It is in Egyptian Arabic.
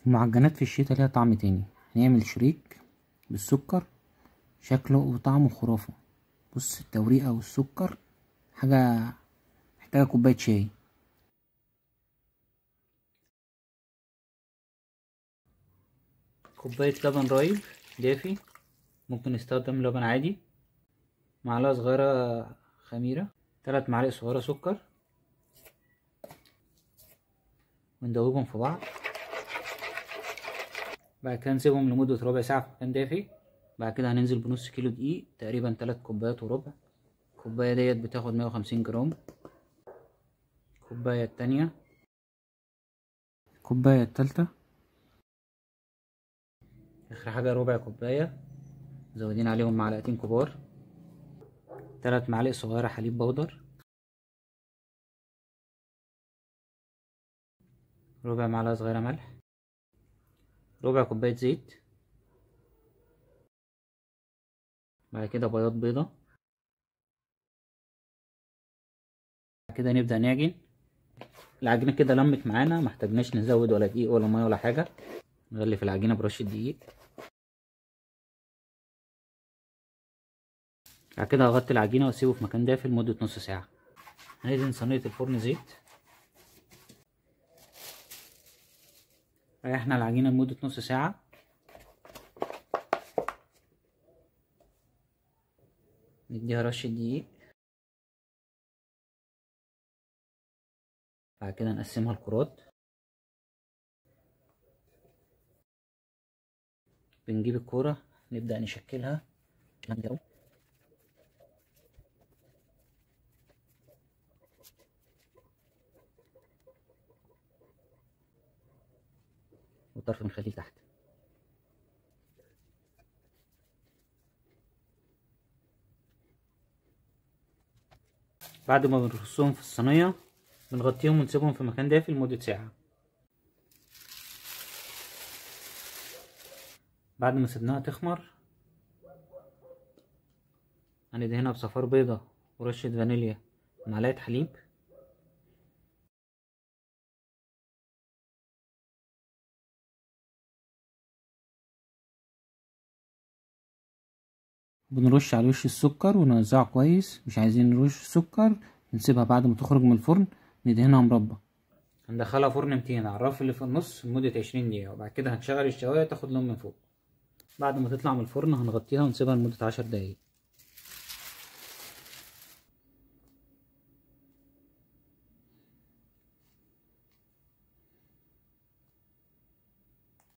المعجنات في الشتا ليها طعم تاني هنعمل شريك بالسكر شكله وطعمه خرافة بص التوريقة والسكر حاجة محتاجة كوباية شاي كوباية لبن رايب دافي ممكن نستخدم لبن عادي معلقة صغيرة خميرة تلات معالق صغيرة سكر وندوبهم في بعض بعد كده نسيبهم لمدة ربع ساعة في مكان دافي بعد كده هننزل بنص كيلو دقيق تقريبا تلات كوبايات وربع الكوباية ديت بتاخد مية وخمسين جرام الكوباية التانية الكوباية التالتة اخر حاجة ربع كوباية مزودين عليهم معلقتين كبار تلات معالق صغيرة حليب بودر ربع معلقة صغيرة ملح ربع كوباية زيت بعد كده بياض بيضة بعد كده نبدأ نعجن العجينة كده لمت معانا محتاجناش نزود ولا دقيق ولا مية ولا حاجة نغلف العجينة برشة دقيق بعد كده هغطي العجينة واسيبه في مكان دافي لمدة نص ساعة هندهن صينية الفرن زيت ريحنا العجينة لمدة نص ساعة نديها رشة دقيق بعد كده نقسمها لكرات بنجيب الكورة نبدأ نشكلها والطرف بنخليه تحت بعد ما بنرصهم في الصينية بنغطيهم ونسيبهم في مكان دافي لمدة ساعة بعد ما سيبناها تخمر هندهنها بصفار بيضة ورشة فانيليا ومعلقة حليب بنرش على وش السكر ونوزعه كويس مش عايزين نرش سكر نسيبها بعد ما تخرج من الفرن ندهنها مربى هندخلها فرن 200 على الرف اللي في النص لمدة 20 دقيقة وبعد كده هنشغل الشواية تاخد لون من فوق بعد ما تطلع من الفرن هنغطيها ونسيبها لمدة 10 دقايق